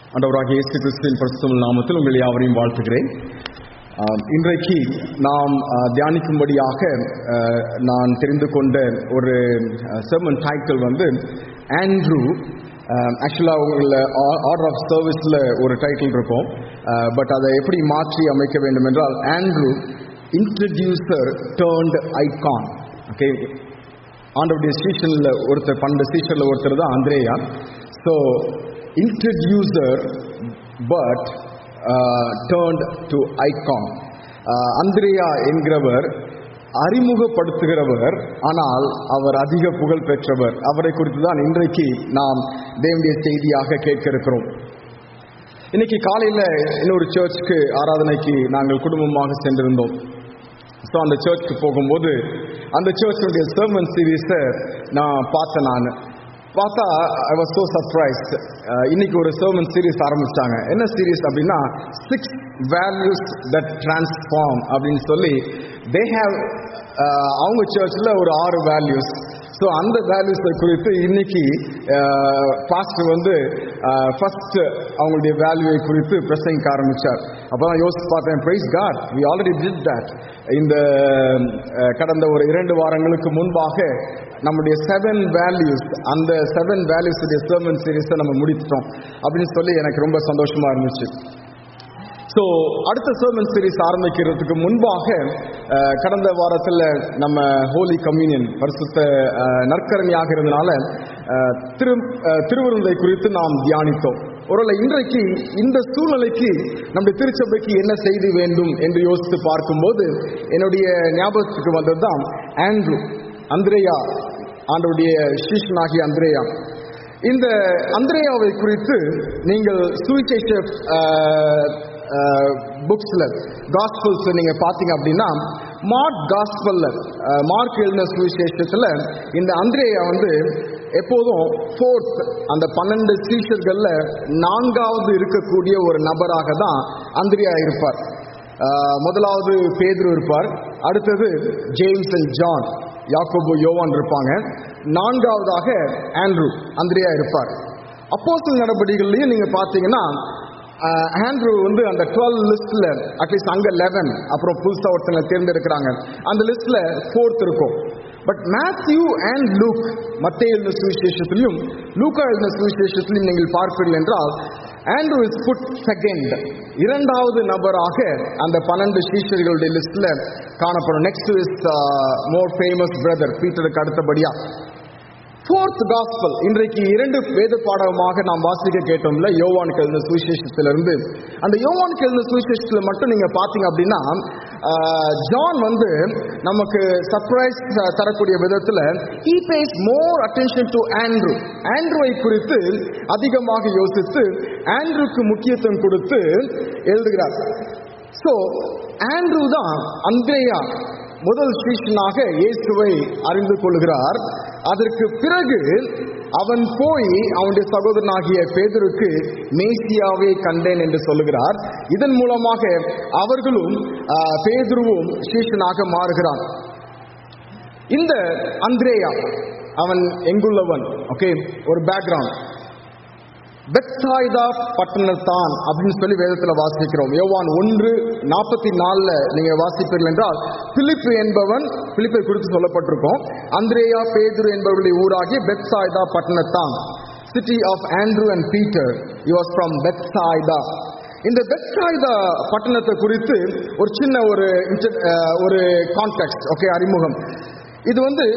ஆண்டவராகிய இயேசு கிறிஸ்துவின் பிரசுத்தம் நாமத்தில் உங்கள் யாவரையும் வாழ்த்துகிறேன் ஆம், இன்றைக்கு நாம் ஆ, தியானிக்கும்படியாக ஆ, நான் தெரிந்து கொண்ட ஒரு செர்மன் டைட்டில் வந்து ஆண்ட்ரூ ஆக்சுவலாக உங்களில் ஆர்டர் ஆஃப் சர்வீஸில் ஒரு டைட்டில் இருக்கும் பட் அதை எப்படி மாற்றி அமைக்க வேண்டும் என்றால் Andrew introducer turned icon okay ஆண்டவருடைய சீசனில் ஒருத்தர் பன்னெண்டு சீசனில் ஒருத்தர் தான் அந்திரேயா so introducer but turned to icon அந்திரேயா என்கிறவர் அறிமுகப்படுத்துகிறவர் ஆனால் அவர் அதிக புகழ் பெற்றவர் அவரை குறித்து தான் இன்றைக்கு நாம் தேவனுடைய செய்தியாக கேட்க இருக்கிறோம் இன்னைக்கு காலையில் இன்னொரு சர்ச்சுக்கு ஆராதனைக்கு நாங்கள் குடும்பமாக சென்றிருந்தோம் ஸோ அந்த சர்ச்சுக்கு போகும்போது அந்த சர்ச்சுடைய சர்மன் சீரீஸை நான் பார்த்தேன் நான் பார்த்தா ஐ வாஸ் ஸோ சர்ப்ரைஸ்ட் இன்னைக்கு ஒரு சர்மன் சீரீஸ் ஆரம்பிச்சிட்டாங்க என்ன சீரீஸ் அப்படின்னா சிக்ஸ் வேல்யூஸ் தட் டிரான்ஸ்ஃபார்ம் அப்படின்னு சொல்லி தே ஹேவ் அவங்க சர்ச்சில் ஒரு ஆறு வேல்யூஸ் ஸோ அந்த வேல்யூஸை குறித்து இன்னைக்கு பாஸ்டர் வந்து ஃபர்ஸ்ட் அவங்களுடைய வேல்யூவை குறித்து பிரசங்கிக்க ஆரம்பிச்சார் அப்போ தான் யோசிச்சு பார்த்தேன் praise God we already did that இந்த அஹ், கடந்த ஒரு இரண்டு வாரங்களுக்கு முன்பாக நம்முடைய செவன் வேல்யூஸ் அந்த செவன் வேல்யூஸ் சர்மன் சீரீஸை நம்ம முடிச்சிட்டோம் அப்படின்னு சொல்லி எனக்கு ரொம்ப சந்தோஷமா இருந்துச்சு ஸோ அடுத்த சர்மன் சீரிஸ் ஆரம்பிக்கிறதுக்கு முன்பாக அஹ், கடந்த வாரத்தில் நம்ம ஹோலி கம்யூனியன் பரிசுத்த அஹ், நற்கரணியாக இருந்தனால அஹ், திரு அஹ், திருவிருந்தை குறித்து நாம் தியானித்தோம் ஒருவேளை இன்றைக்கு இந்த சூழ்நிலைக்கு நம்முடைய திருச்சபைக்கு என்ன செய்தி வேண்டும் என்று யோசித்து பார்க்கும்போது என்னுடைய ஞாபகத்துக்கு வந்தது தான் ஆண்ட்ரூ அந்திரேயா ஆண்டவருடைய சீஷனாகிய அந்திரேயா இந்த அந்திரேயாவை குறித்து நீங்கள் சுவிசேஷ புக்ஸ்ல காஸ்பல்ஸ் நீங்க பாத்தீங்க அப்படின்னா மார்க் காஸ்பல்ல மார்க் எழுதின சுவிசேஷத்துல இந்த அந்திரேயா வந்து எப்போதும் ஃபோர்த் அந்த பன்னெண்டு சீஷர்கள்ல நான்காவது இருக்கக்கூடிய ஒரு நபராக தான் அந்திரியா இருப்பார் ஆஹ் முதலாவது பேதுரு இருப்பார் அடுத்தது ஜேம்ஸ் அண்ட் ஜான் யாக்கோபு யோவான் இருப்பாங்க நான்காவதாக ஆண்ட்ரூ அந்திரியா இருப்பார் அப்போஸ்தலர் நடவடிக்கைகள்லையும் நீங்க பார்த்தீங்கன்னா ஆஹ், ஆண்ட்ரூ வந்து அந்த டுவெல் லிஸ்ட்ல அட்லீஸ்ட் அங்க லெவன் அப்புறம் புதுசா ஒருத்தங்க தேர்ந்தெடுக்கிறாங்க அந்த லிஸ்ட்ல ஃபோர்த் இருக்கும் பட் மேத்யூ அண்ட் லூக் மத்திய எழுதின சுவிசேஷத்திலையும் லூக்கா எழுதின சுவிசேஷத்திலையும் நீங்கள் பார்ப்பீர்கள் என்றால் ஆண்ட்ரூ இஸ் புட் செகண்ட் இரண்டாவது நபராக அந்த பன்னெண்டு சீஷர்களுடைய லிஸ்ட்ல காணப்படும் next is more famous brother பீட்டருக்கு அடுத்தபடியா ஃபோர்த் காஸ்பல் இன்றைக்கு இரண்டு வேத பாடகமாக நாம் வாசிக்க கேட்டோம்ல யோவான் எழுதின சுவிசேஷத்திலிருந்து அந்த யோவான் எழுதின சுவிசேஷத்துல மட்டும் நீங்க பாத்தீங்க அப்படின்னா ஆஹ், ஜான் வந்து நமக்கு சர்ப்ரைஸ் தரக்கூடிய விதத்துல he pays more attention to Andrew ஆண்ட்ரூவை குறித்து அதிகமாக யோசித்து ஆண்ட்ரூக்கு முக்கியத்துவம் கொடுத்து எழுதுகிறார் ஸோ ஆண்ட்ரூ தான் அந்திரேயா முதல் ஸ்ரீஷனாக இயேசுவை அறிந்து கொள்கிறார் அதற்கு பிறகு அவன் போய் அவனுடைய சகோதரனாகிய பேதுருக்கு மேசியாவை கண்டேன் என்று சொல்லுகிறார் இதன் மூலமாக அவர்களும் ஆஹ், பேதுருவும் ஸ்ரீஷனாக மாறுகிறான் இந்த அந்திரேயா அவன் எங்குள்ளவன் ஓகே ஒரு பேக்ரவுண்ட் பெத்சாய்தா பட்டணத்தான் அப்படின்னு சொல்லி வேதத்துல வாசிக்கிறோம் யோவான் ஒன்று நாற்பத்தி நாலுல நீங்க வாசிப்பீர்கள் என்றால் பிலிப்பு என்பவன் பிலிப்பை குறித்து சொல்லப்பட்டிருக்கும் அந்திரேயா பேதுரு என்பவருடைய ஊராகி பெத்சாய்தா பட்டணத்தான் city of Andrew and Peter you was from Bethsaida இந்த பெத்சாய்தா பட்டணத்தை குறித்து ஒரு சின்ன ஒரு inter- அஹ், ஒரு கான்டெக்ட் ஓகே அறிமுகம் இது வந்து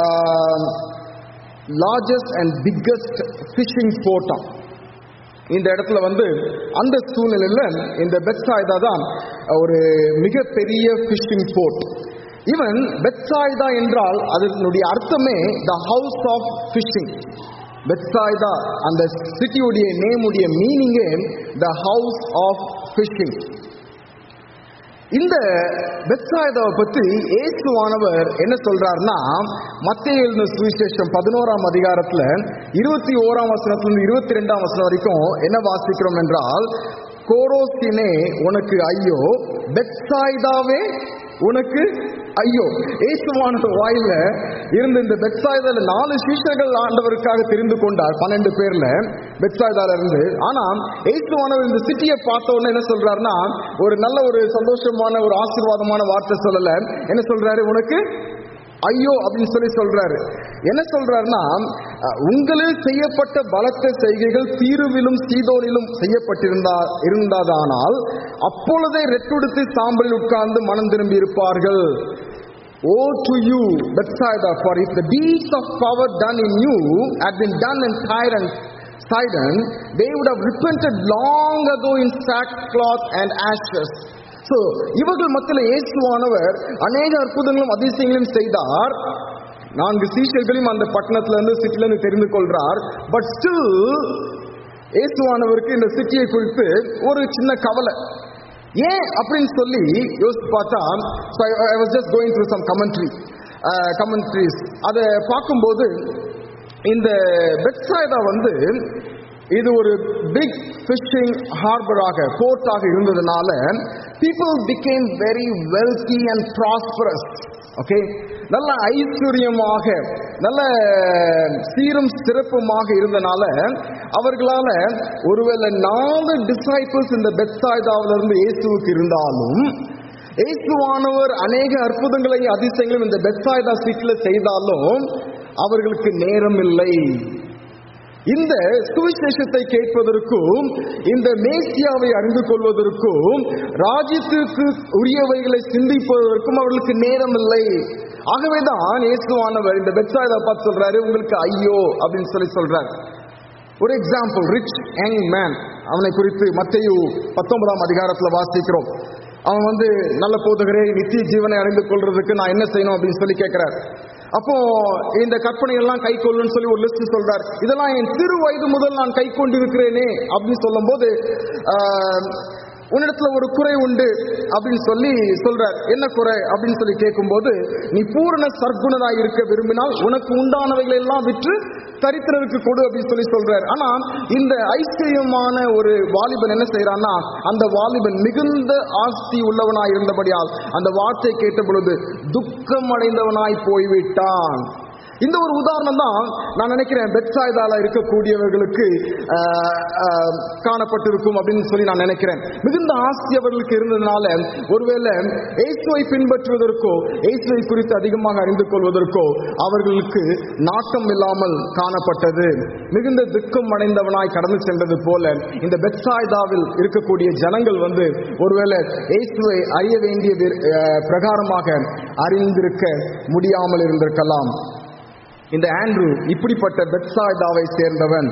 லார்ஜஸ்ட் அண்ட் பிக்கஸ்ட் ஃபிஷிங் போர்ட்டாம் இந்த இடத்துல வந்து அந்த சூழ்நிலையில இந்த பெட்சாய்தா தான் ஒரு மிகப்பெரிய ஃபிஷிங் போர்ட் ஈவன் பெட்சாய்தா என்றால் அதனுடைய அர்த்தமே the house of fishing Bethsaida அந்த சிட்டியுடைய நேமுடைய மீனிங்கே த ஹவுஸ் ஆஃப் ஃபிஷிங் இந்த பெத்சாய்தாவை பற்றி இயேசுவானவர் என்ன சொல்றாருன்னா மத்திய எழுதின சுவிசேஷம் பதினோராம் அதிகாரத்துல இருபத்தி ஓராம் வசனத்திலிருந்து இருபத்தி ரெண்டாம் வசனம் வரைக்கும் என்ன வாசிக்கிறோம் என்றால் கோரோசினே உனக்கு ஐயோ பெத்சாய்தாவே உனக்கு ஐயோ இயேசுவான வாயில இருந்த இந்த பெட்சாய்தால நாலு சீஷர்கள் ஆண்டவருக்காக தெரிந்து கொண்டார் பன்னெண்டு பேர்ல பெட்சாய்தால இருந்து ஆனா இயேசுவானவர் இந்த சிட்டியை பார்த்த உடனே என்ன சொல்றாருன்னா ஒரு நல்ல ஒரு சந்தோஷமான ஒரு ஆசீர்வாதமான வார்த்தை சொல்லல என்ன சொல்றாரு உனக்கு ஐயோ அப்படின்னு சொல்லி சொல்றாரு என்ன சொல்றாருன்னா அஹ், உங்களில் செய்யப்பட்ட பலத்த செய்கைகள் தீருவிலும் சீதோனிலும் செய்யப்பட்டிருந்தா இருந்ததானால் அப்பொழுதே ரெட்டுடுத்து சாம்பலில் உட்கார்ந்து மனம் திரும்பி இருப்பார்கள் O to you, Bethsaida, for if the deeds of power done in you had been done in Tyre and Sidon, they would have repented long ago in sackcloth and ashes. So, இவர்கள் மத்தியில் இயேசுவானவர் அநேக அற்புதங்களும் அதிசயங்களும் செய்தார் நான்கு சீஷர்களையும் அந்த பட்டணத்துல இருந்து சிட்டில இருந்து தெரிந்து கொள்றார் பட் ஸ்டில் இயேசுவானவருக்கு இந்த சிட்டியை குறித்து ஒரு சின்ன கவலை ஏன் அப்படின்னு சொல்லி யோசிச்சு பார்த்தா I was just going through some commentary commentaries அதை பார்க்கும்போது இந்த பெட்சாய்தா வந்து இது ஒரு பிக் ஃபிஷிங் ஹார்பராக போர்ட்டாக இருந்ததுனால people became very wealthy and prosperous okay நல்ல ஐஸ்வர்யமாக நல்ல சீரும் சிறப்புமாக இருந்தனால அவர்களால ஒருவேளை நாலு டிசைபிள்ஸ் இந்த பெத்சாய்தாவில இருந்து இயேசுவுக்கு இருந்தாலும் இயேசுவானவர் அநேக அற்புதங்களை அதிசயங்களும் இந்த பெத்சாய்தா சீட்ல செய்தாலும் அவர்களுக்கு நேரம் இல்லை இந்த சுவிசேஷத்தை கேட்பதற்கும் இந்த மேசியாவை அறிந்து கொள்வதற்கும் ராஜ்யத்திற்கு உரியவைகளை சிந்திப்பதற்கும் அவர்களுக்கு நேரம் இல்லை ஆகவேதான் இயேசுவானவர் இந்த பெட்சாயிதா பார்த்து சொல்றாரு உங்களுக்கு ஐயோ அப்படின்னு சொல்லி சொல்றாரு ஒரு எக்ஸாம்பிள் ரிச் யங் மேன் அவனை குறித்து மத்தையு பத்தொன்பதாம் அதிகாரத்துல வாசிக்கிறோம் அவன் வந்து நல்ல போதுகிறே நித்திய ஜீவனை அறிந்து கொள்றதுக்கு நான் என்ன செய்யணும் அப்படின்னு சொல்லி கேட்கிறார் அப்போ இந்த கற்பனை எல்லாம் கை கொள்ளுன்னு சொல்லி ஒரு லிஸ்ட் சொல்றார் இதெல்லாம் என் சிறு வயது முதல் நான் கை கொண்டிருக்கிறேனே அப்படின்னு சொல்லும்போது ஆஹ், உன்னிடத்துல ஒரு குறை உண்டு அப்படின்னு சொல்லி சொல்றார் என்ன குறை அப்படின்னு சொல்லி கேட்கும்போது நீ பூரண சர்க்குணராய் இருக்க விரும்பினால் உனக்கு உண்டானவைகளை எல்லாம் விற்று தரித்திரருக்கு கொடு அப்படின்னு சொல்லி சொல்றார் ஆனா இந்த ஐஸ்வர்யமான ஒரு வாலிபன் என்ன செய்யறான்னா அந்த வாலிபன் மிகுந்த ஆஸ்தி உள்ளவனாய் இருந்தபடியால் அந்த வார்த்தை கேட்ட பொழுது துக்கம் அடைந்தவனாய் போய்விட்டான் இந்த ஒரு உதாரணம் தான் நான் நினைக்கிறேன் பெட்சாய்தால இருக்கக்கூடியவர்களுக்கு ஆஹ், ஆஹ், காணப்பட்டிருக்கும் அப்படின்னு சொல்லி நான் நினைக்கிறேன் மிகுந்த ஆஸ்தி அவர்களுக்கு இருந்ததுனால ஒருவேளை இயேசுவை பின்பற்றுவதற்கோ இயேசுவை குறித்து அதிகமாக அறிந்து கொள்வதற்கோ அவர்களுக்கு நாட்டம் இல்லாமல் காணப்பட்டது மிகுந்த துக்கம் அடைந்தவனாய் கடந்து சென்றது போல இந்த பெட்சாய்தாவில் இருக்கக்கூடிய ஜனங்கள் வந்து ஒருவேளை இயேசுவை அறிய வேண்டிய வி- ஆஹ், பிரகாரமாக அறிந்திருக்க முடியாமல் இருந்திருக்கலாம் இந்த ஆண்ட்ரூ இப்படிப்பட்ட பெட்சாய்தாவை சேர்ந்தவன்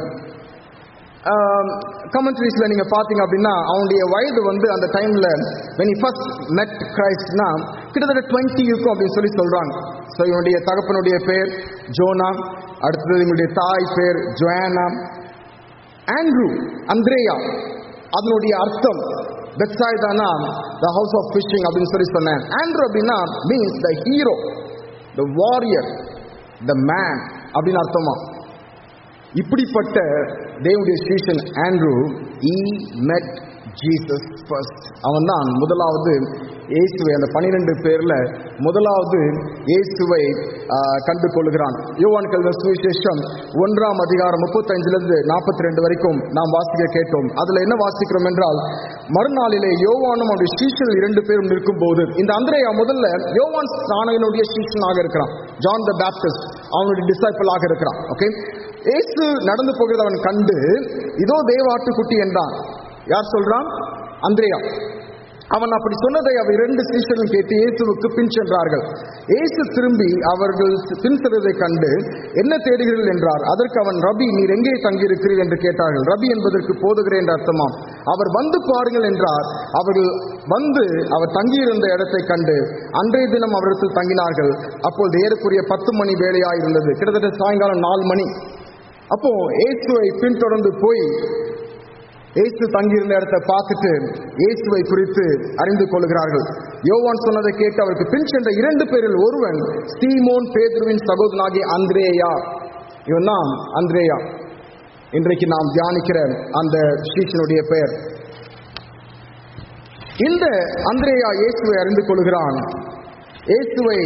கமெண்ட்ரிஸ்ல நீங்க பாத்தீங்க அப்படின்னா அவனுடைய வயது வந்து அந்த டைம்ல when he first met கிரைஸ்ட்னா கிட்டத்தட்ட 20 இருக்கும் அப்படின்னு சொல்லி சொல்றாங்க ஸோ இவனுடைய தகப்பனுடைய பேர் ஜோனா அடுத்தது இவனுடைய தாய் பேர் ஜோயானா ஆண்ட்ரூ அந்திரேயா அதனுடைய அர்த்தம் பெட்சாய்தானா த ஹவுஸ் ஆஃப் ஃபிஷிங் அப்படின்னு சொல்லி சொன்னேன் ஆண்ட்ரூ அப்படின்னா means the hero the warrior the man அப்படின்னு அர்த்தமா இப்படிப்பட்ட தேவனுடைய ஸ்டேஷன் ஆண்ட்ரூ ஈ மெட் ஜீசஸ் ஃபர்ஸ்ட் அவன் தான் முதலாவது இயேசுவை அந்த பனிரெண்டு பேர்ல முதலாவது இயேசுவை ஆஹ், கண்டு கொள்கிறான் யோவான் கல்வ சுவிசேஷம் ஒன்றாம் அதிகாரம் முப்பத்தஞ்சுல இருந்து நாற்பத்தி ரெண்டு வரைக்கும் நாம் வாசிக்க கேட்டோம் அதுல என்ன வாசிக்கிறோம் என்றால் மறுநாளிலே யோவானும் அவருடைய ஸ்டீஷன் இரண்டு பேரும் நிற்கும் போது இந்த அந்திரையா முதல்ல யோவான் ஸ்நானகனுடைய ஸ்டீஷனாக இருக்கிறான் ஜான் த பேப்டிஸ்ட் அவனுடைய டிசைபிளாக இருக்கிறான் ஓகே இயேசு நடந்து போகிறத அவன் கண்டு இதோ தேவாட்டுக்குட்டி என்றான் யார் சொல்றான் அந்திரேயா அவன் அப்படி சொன்னதை அவர் இரண்டு சீஷர்களும் கேட்டு இயேசுவுக்கு பின் சென்றார்கள் இயேசு திரும்பி அவர்கள் பின் செல்வதை கண்டு என்ன தேடுகிறீர்கள் என்றார் அதற்கு அவன் ரபி நீர் எங்கே தங்கியிருக்கிறீர் என்று கேட்டார்கள் ரபி என்பதற்கு போதுகிறேன் என்று அர்த்தமாம் அவர் வந்து பாருங்கள் என்றார் அவர்கள் வந்து அவர் தங்கியிருந்த இடத்தை கண்டு அன்றைய தினம் அவரிடத்தில் தங்கினார்கள் அப்பொழுது ஏறக்குரிய பத்து மணி வேலையாய் இருந்தது கிட்டத்தட்ட சாயங்காலம் நாலு மணி அப்போ இயேசுவை பின்தொடர்ந்து போய் இயேசு தங்கியிருந்த இடத்தை பார்த்துட்டு இயேசுவை குறித்து அறிந்து கொள்கிறார்கள் யோவான் சொன்னதை கேட்டு அவருக்கு பின் சென்ற இரண்டு பேரில் ஒருவன் சீமோன் பேதுருவின் சகோதரனாகிய அந்திரேயா இவன் தான் அந்திரேயா இன்றைக்கு நாம் தியானிக்கிற அந்த ஸ்ரீஷனுடைய பெயர் இந்த அந்திரேயா இயேசுவை அறிந்து கொள்கிறான் இயேசுவை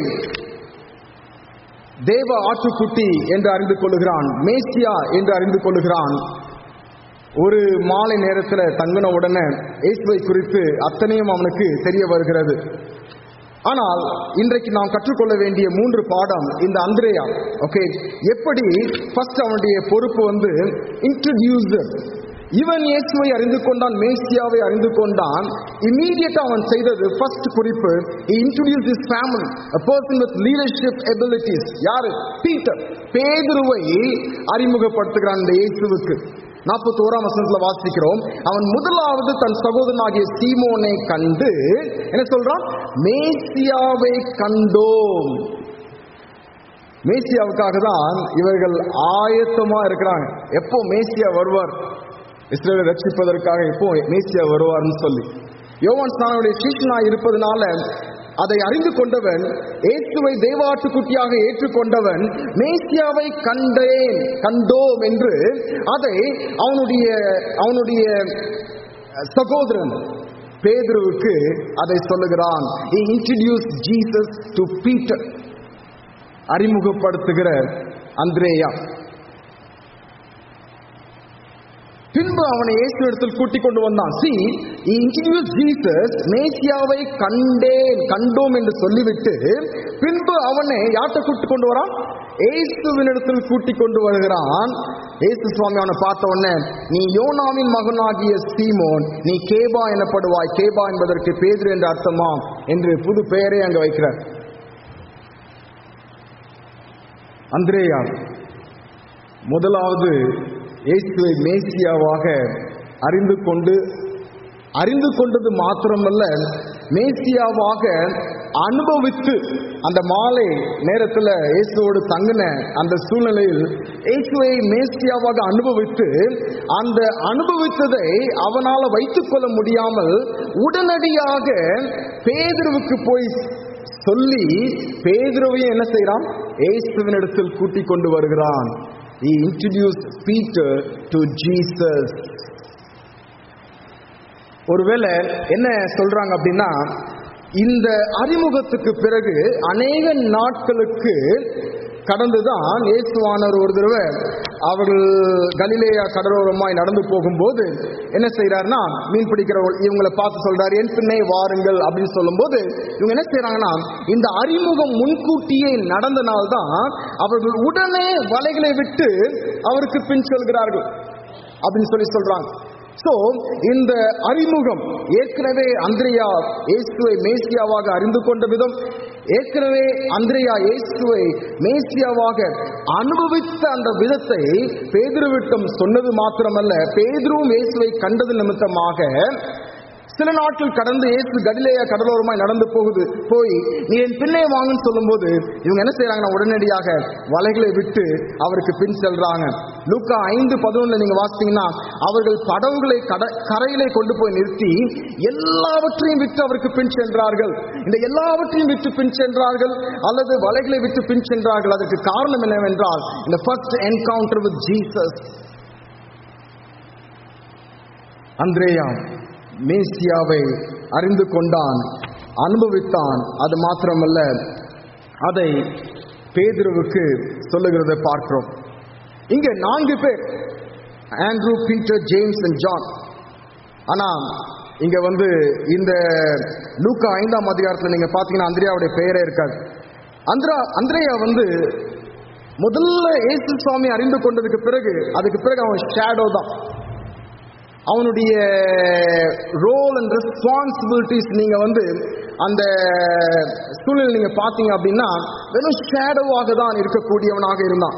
தேவ ஆட்டுக்குட்டி என்று அறிந்து கொள்ளுகிறான் மேசியா என்று அறிந்து கொள்ளுகிறான் ஒரு மாலை நேரத்தில் தங்கின உடனே இயேசுவை குறித்து அத்தனையும் அவனுக்கு தெரிய வருகிறது ஆனால் இன்றைக்கு நாம் கற்றுக்கொள்ள வேண்டிய மூன்று பாடம் இந்த அந்திரேயா ஓகே எப்படி ஃபர்ஸ்ட் அவனுடைய பொறுப்பு வந்து இன்ட்ரடியூசர் இவன் இயேசுவை அறிந்து கொண்டான் மேசியாவை அறிந்து கொண்டான் இமீடியட்டா அவன் செய்தது ஃபர்ஸ்ட் குறிப்பு introduce is family a person with leadership abilities யாரு பீட்டர் பேதுருவை அறிமுகப்படுத்துகிறான் இந்த இயேசுவுக்கு நாற்பத்தி ஓராம் வசனத்துல வாசிக்கிறோம் அவன் முதலாவது தன் சகோதரனாகிய சீமோனை கண்டு என்ன சொல்றான் மேசியாவை கண்டோம் மேசியாவுக்காக தான் இவர்கள் ஆயத்தமா இருக்கிறாங்க எப்போ மேசியா வருவார் இஸ்ரேலை ரட்சிப்பதற்காக எப்போ மேசியா வருவார்னு சொல்லி யோவான் ஸ்நானனுடைய சீஷனாய் இருப்பதனால அதை அறிந்து கொண்டவன் இயேசுவை தேவாட்டுக்குட்டியாக ஏற்றுக்கொண்டவன் மேசியாவை கண்டேன் கண்டோம் என்று அதை அவனுடைய அவனுடைய சகோதரன் பேதுருவுக்கு அதை சொல்லுகிறான் he introduced Jesus to Peter அறிமுகப்படுத்துகிற அந்திரேயா பின்பு அவனை இயேசு இடத்தில் கூட்டிக் கொண்டு வந்தான் சி இன்ட்ரடியூஸ் ஜீசஸ் மேசியாவை கண்டேன் கண்டோம் என்று சொல்லிவிட்டு பின்பு அவனை யார்கிட்ட கூட்டிக் கொண்டு வரான் இயேசுவின் இடத்தில் கூட்டிக் கொண்டு வருகிறான் இயேசு சுவாமி அவனை பார்த்த உடனே நீ யோனாவின் மகனாகிய சீமோன் நீ கேபா எனப்படுவாய் கேபா என்பதற்கு பேதுரு என்று அர்த்தமா என்று புது பெயரை அங்க வைக்கிறார் அந்திரேயா முதலாவது இயேசுவை மேசியாவாக அறிந்து கொண்டு அறிந்து கொண்டது மாத்திரமல்ல மேசியாவாக அனுபவித்து அந்த மாலை நேரத்தில் இயேசுவோடு தங்கின அந்த சூழ்நிலையில் இயேசுவை மேசியாவாக அனுபவித்து அந்த அனுபவித்ததை அவனால் வைத்துக்கொள்ள முடியாமல் உடனடியாக பேதுருவுக்கு போய் சொல்லி பேதுருவையும் என்ன செய்யறான் இயேசுவின் இடத்தில் கூட்டிக் கொண்டு வருகிறான் he introduced Peter to Jesus ஒருவேளை என்ன சொல்றாங்க அப்படின்னா இந்த அறிமுகத்துக்கு பிறகு அநேக நாட்களுக்கு கடந்துதான் இயேசுவானவர் ஒரு தடவை அவர்கள் கலிலேயா கடலோரமாய் நடந்து போகும்போது என்ன செய்யறாருன்னா மீன் பிடிக்கிறவர்கள் இவங்களை பார்த்து சொல்றாரு என் பின்னே வாருங்கள் அப்படின்னு சொல்லும்போது இவங்க என்ன செய்யறாங்கன்னா இந்த அறிமுகம் முன்கூட்டியே நடந்தனால்தான் அவர்கள் உடனே வலைகளை விட்டு அவருக்கு பின் செல்கிறார்கள் அப்படின்னு சொல்லி சொல்றாங்க சோ இந்த அறிமுகம் ஏற்கனவே அந்திரையா இயேசுவை மேசியாவாக அறிந்து கொண்ட விதம் ஏற்கனவே அந்திரையா இயேசுவை மேசியாவாக அனுபவித்த அந்த விதத்தை பேதுருவிட்டம் சொன்னது மாத்திரமல்ல பேதுருவும் இயேசுவை கண்டது நிமித்தமாக சில நாட்கள் கடந்து இயேசு கடிலேயா கடலோரமாய் நடந்து போகுது போய் நீ என் பின்னே வாங்கன்னு சொல்லும்போது இவங்க என்ன செய்யறாங்கன்னா உடனடியாக வலைகளை விட்டு அவருக்கு பின் செல்றாங்க லூக்கா ஐந்து பதினொன்னுல நீங்க வாசித்தீங்கன்னா அவர்கள் படவுகளை கட கரையிலே கொண்டு போய் நிறுத்தி எல்லாவற்றையும் விட்டு அவருக்கு பின் சென்றார்கள் இந்த எல்லாவற்றையும் விட்டு பின் சென்றார்கள் அல்லது வலைகளை விட்டு பின் சென்றார்கள் அதற்கு காரணம் என்னவென்றால் இந்த ஃபர்ஸ்ட் என்கவுண்டர் வித் ஜீசஸ் அந்திரேயா மேசியாவை அறிந்து கொண்டான் அனுபவித்தான் அது மாத்திரமல்ல அதை பேதுருவுக்கு சொல்லுகிறதை பார்க்கிறோம் இங்க நான்கு பேர் Andrew Peter James and John ஆனா இங்க வந்து இந்த லூக்கா ஐந்தாம் அதிகாரத்தில் நீங்க பாத்தீங்கன்னா அந்திரியாவுடைய பெயரே இருக்காது அந்திரா அந்திரேயா வந்து முதல்ல இயேசு சுவாமி அறிந்து கொண்டதுக்கு பிறகு அதுக்கு பிறகு அவன் ஷேடோ தான் அவனுடைய ரோல் அண்ட் ரெஸ்பான்சிபிலிட்டிஸ் நீங்க வந்து அந்த சூழ்நிலை நீங்க பாத்தீங்க அப்படின்னா வெறும் ஷேடோவாக தான் இருக்கக்கூடியவனாக இருந்தான்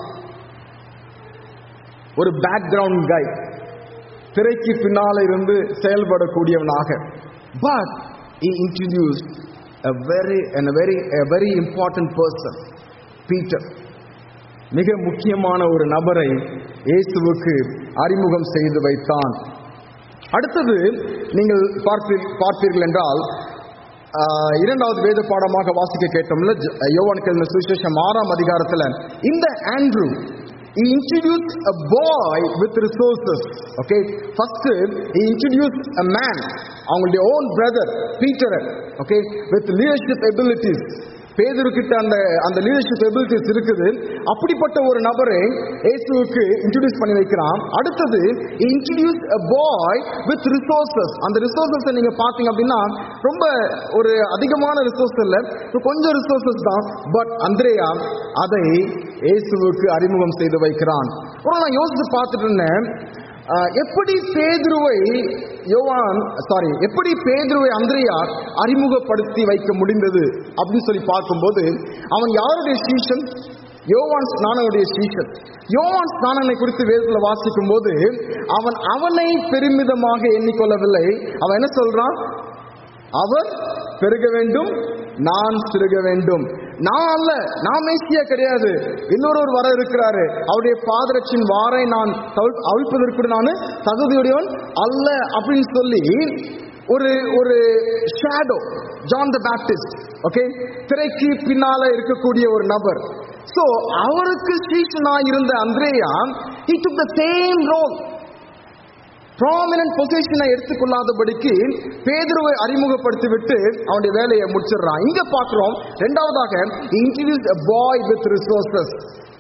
ஒரு பேக்ரவுண்ட் கை திரைக்கு பின்னால இருந்து செயல்படக்கூடியவனாக but introduce a very and a very a very important person Peter மிக முக்கியமான ஒரு நபரை இயேசுவுக்கு அறிமுகம் செய்து வைத்தான் அடுத்தது நீங்கள் பார்ப்பீர் பார்ப்பீர்கள் என்றால் ஆஹ், இரண்டாவது வேத பாடமாக வாசிக்க கேட்டோம்ல ஜ- யோவான் கிழமை சுவிசேஷம் ஆறாம் அதிகாரத்துல இந்த Andrew he introduced a boy with resources okay first he introduced a man அவங்களுடைய own brother Peter okay with leadership abilities பேதுரு கிட்ட அந்த அந்த லீடர்ஷிப் எபிலிட்டிஸ் இருக்குது அப்படிப்பட்ட ஒரு நபரை இயேசுவுக்கு இன்ட்ரடியூஸ் பண்ணி வைக்கிறான் அடுத்தது introduce a boy with resources அந்த ரிசோர்சஸ் நீங்க பாத்தீங்க அப்படின்னா ரொம்ப ஒரு அதிகமான ரிசோர்ஸ் இல்ல கொஞ்சம் ரிசோர்சஸ் தான் பட் அந்திரேயா அதை இயேசுவுக்கு அறிமுகம் செய்து வைக்கிறான் ஒரு நான் யோசிச்சு பார்த்துட்டு இருந்தேன் ஆஹ் எப்படி பேதுருவை யோவான் சாரி எப்படி பேதுருவை அந்திரியார் அறிமுகப்படுத்தி வைக்க முடிந்தது அப்படின்னு சொல்லி பார்க்கும்போது அவன் யாருடைய சீஷன் யோவான் ஸ்நானனுடைய சீஷன் யோவான் ஸ்நானனை குறித்து வேதத்தில் வாசிக்கும் போது அவன் அவனை பெருமிதமாக எண்ணிக்கொள்ளவில்லை அவன் என்ன சொல்றான் அவர் பெருக வேண்டும் நான் சிறுக வேண்டும் நான் அல்ல நான் மேசியா கிடையாது இன்னொருவர் வர இருக்கிறாரு அவருடைய பாதரட்சின் வாரை நான் தவிர்- அவிழ்ப்பதற்கு நான் தகுதியுடையவன் அல்ல அப்படின்னு சொல்லி ஒரு ஒரு shadow John the Baptist okay திரைக்கு பின்னால இருக்கக்கூடிய ஒரு நபர் சோ அவருக்கு சீஷனா இருந்த அந்திரேயா he took the same role prominent பொசிஷனை எடுத்துக்கொள்ளாதபடிக்கு பேதுருவை அறிமுகப்படுத்தி விட்டு அவனுடைய வேலையை முடிச்சிடுறான் இங்க பார்க்கிறோம் ரெண்டாவதாக introduce a boy with resources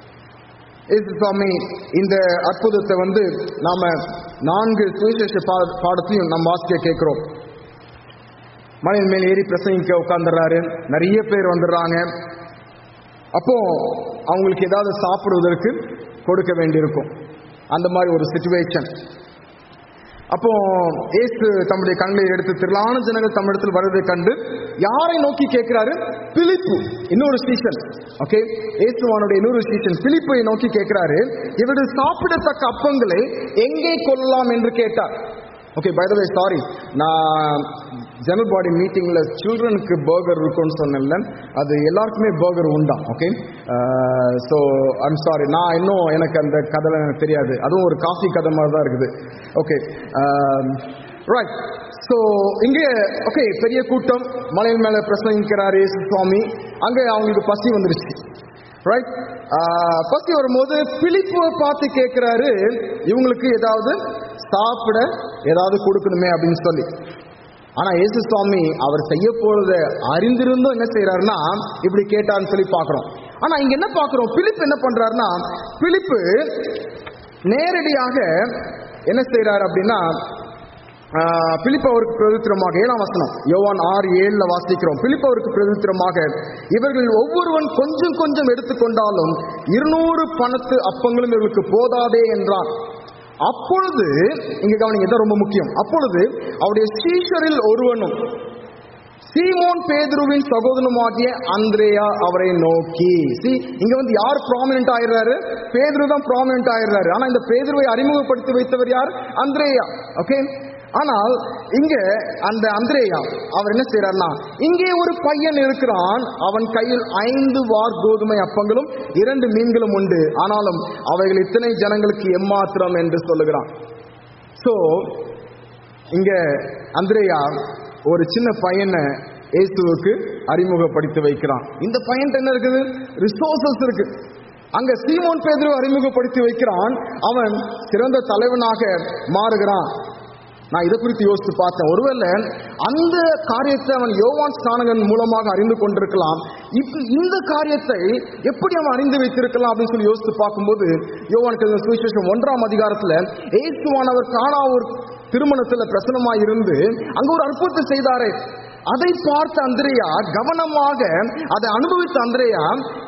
சுவாமி இந்த அற்புதத்தை வந்து நாம நான்கு சுவிசேஷ பா- பாடத்தையும் நம்ம வாசிக்க கேட்கிறோம் மலையின் மேல் ஏறி பிரசங்கிக்க உட்கார்ந்துடுறாரு நிறைய பேர் வந்துடுறாங்க அப்போ அவங்களுக்கு ஏதாவது சாப்பிடுவதற்கு கொடுக்க வேண்டியிருக்கும் அந்த மாதிரி ஒரு சுச்சுவேஷன் அப்போ இயேசு தம்முடைய கண்களை எடுத்து திரளான ஜனங்கள் தம்மிடத்தில் வருவதை கண்டு யாரை நோக்கி கேட்கிறாரு பிலிப்பு இன்னொரு ஸ்டேஷன் ஓகே இயேசுவானுடைய இன்னொரு ஸ்டேஷன் பிலிப்பை நோக்கி கேட்கிறாரு இவர்கள் சாப்பிடத்தக்க அப்பங்களை எங்கே கொள்ளலாம் என்று கேட்டார் okay by the way sorry நான் ஜெனரல் பாடி மீட்டிங்ல சில்ட்ரனுக்கு பர்கர் இருக்கும்னு சொன்னேன்ல அது எல்லாருக்குமே பர்கர் உண்டா ஓகே ஸோ ஐம் சாரி நான் இன்னும் எனக்கு அந்த கதை எனக்கு தெரியாது அதுவும் ஒரு காஃபி கதை மாதிரி தான் இருக்குது ஓகே ரைட் ஸோ இங்கே ஓகே பெரிய கூட்டம் மலையின் மேலே பிரசங்கிக்கிறார் இயேசு சுவாமி அங்கே அவங்களுக்கு பசி வந்துருச்சு ரைட் பசி வரும்போது பிலிப்புவை பார்த்து கேட்கிறாரு இவங்களுக்கு ஏதாவது சாப்பிட ஏதாவது கொடுக்கணுமே அப்படின்னு சொல்லி ஆனா இயேசு சுவாமி அவர் செய்ய போறத அறிந்திருந்தும் என்ன செய்யறாருன்னா இப்படி கேட்டான்னு சொல்லி பார்க்கிறோம் ஆனா இங்க என்ன பார்க்கிறோம் பிலிப் என்ன பண்றாருன்னா பிலிப்பு நேரடியாக என்ன செய்யறாரு அப்படின்னா ஆஹ், பிலிப்பு அவருக்கு பிரதித்திரமாக ஏழாம் வசனம் யோவான் ஆறு ஏழுல வாசிக்கிறோம் பிலிப்பு அவருக்கு பிரதித்திரமாக இவர்கள் ஒவ்வொருவன் கொஞ்சம் கொஞ்சம் எடுத்துக்கொண்டாலும் இருநூறு பணத்து அப்பங்களும் இவர்களுக்கு போதாதே என்றான் அப்பொழுது இங்க கவனிங்க இதான் ரொம்ப முக்கியம் அப்பொழுது அவருடைய சீஷரில் ஒருவனும் சீமோன் பேதுருவின் சகோதரனுமாகிய அந்திரேயா அவரை நோக்கி see இங்க வந்து யார் ப்ராமினென்ட் ஆயிடுறாரு பேதுரு தான் ப்ராமினென்ட் ஆயிடுறாரு ஆனா இந்த பேதுருவை அறிமுகப்படுத்தி வைத்தவர் யார் அந்திரேயா ஓகே ஆனால் இங்க அந்த அந்திரேயா அவர் என்ன செய்யறாருன்னா இங்கே ஒரு பையன் இருக்கிறான் அவன் கையில் ஐந்து வார் கோதுமை அப்பங்களும் இரண்டு மீன்களும் உண்டு ஆனாலும் அவைகள் இத்தனை ஜனங்களுக்கு எம்மாத்திரம் என்று சொல்லுகிறான் சோ இங்க அந்திரேயா ஒரு சின்ன பையனை இயேசுவுக்கு அறிமுகப்படுத்தி வைக்கிறான் இந்த பையன் என்ன இருக்குது ரிசோர்சஸ் இருக்கு அங்க சீமோன் பேதுரு அறிமுகப்படுத்தி வைக்கிறான் அவன் சிறந்த தலைவனாக மாறுகிறான் நான் இதை குறித்து யோசித்து பார்த்தேன் ஒருவேளை அந்த காரியத்தை அவன் யோவான் ஸ்நானகன் மூலமாக அறிந்து கொண்டிருக்கலாம் இப்ப இந்த காரியத்தை எப்படி அவன் அறிந்து வைத்திருக்கலாம் அப்படின்னு சொல்லி யோசித்து பார்க்கும்போது யோவான் கழுதின சுவிசேஷம் ஒன்றாம் அதிகாரத்துல ஏசுவானவர் காணா ஒரு திருமணத்துல பிரசனமாய் இருந்து அங்க ஒரு அற்புதத்தை செய்தாரே அதை பார்த்த அந்திரையா கவனமாக அதை அனுபவித்த அந்திரையா